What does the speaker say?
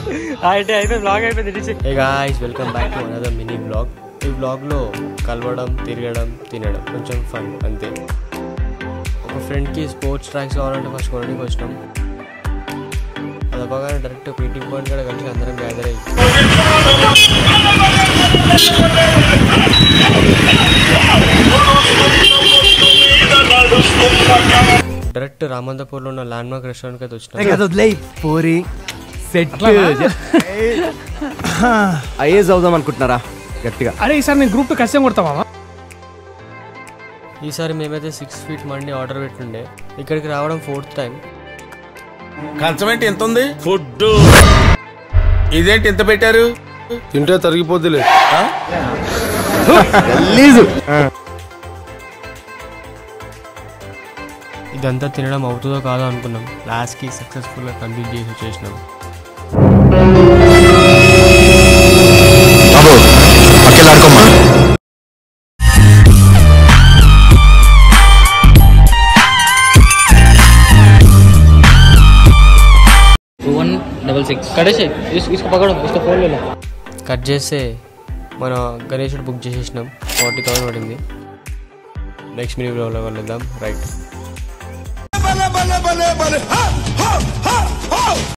అయితే అయితే బ్లాగ్ అయిపోయింది hey guys welcome back to another mini blog ఈ బ్లాగ్లో కలవడం తిరగడం తినడం కొంచెం ఫన్ అంతే ఒక ఫ్రెండ్కి స్పోర్ట్స్ ట్రాక్స్ కావాలంటే ఫస్ట్ కొనడానికి వచ్చినాం అది అవ్వగానే డైరెక్ట్ మీటింగ్ పాయింట్ కూడా కలిసి అందరం గ్యాదర్ అయ్యి డైరెక్ట్ రామంతపూర్లో ఉన్న ల్యాండ్ మార్క్ రెస్టారెంట్కి అయితే వచ్చినాం అది వదిలేయ్ పోరి సెట్ ఐఏఎస్ అవుదాం అనుకుంటున్నారా గట్టిగా అరే ఈసారి నేను గ్రూప్ ఖచ్చితంగా కొడతా మామ ఈసారి మేమైతే సిక్స్ ఫీట్ మండి ఆర్డర్ పెట్టుండే ఇక్కడికి రావడం ఫోర్త్ టైం కంచం ఏంటి ఎంత ఉంది ఫుడ్ ఇదేంటి ఎంత పెట్టారు తింటే తరిగిపోద్దిలే ఇదంతా తినడం అవుతుందో కాదో అనుకున్నాం లాస్ట్కి సక్సెస్ఫుల్గా కంప్లీట్ చేసి వచ్చేసినాం वन डबल सिक्स कड़े से इस, इसको पकड़ो इसको फोन ले लो కట్ చేస్తే మన గణేషుడు బుక్ చేసేసినాం ఫార్టీ థౌసండ్ పడింది నెక్స్ట్ మినీ బ్లాగ్లో వెళ్దాం రైట్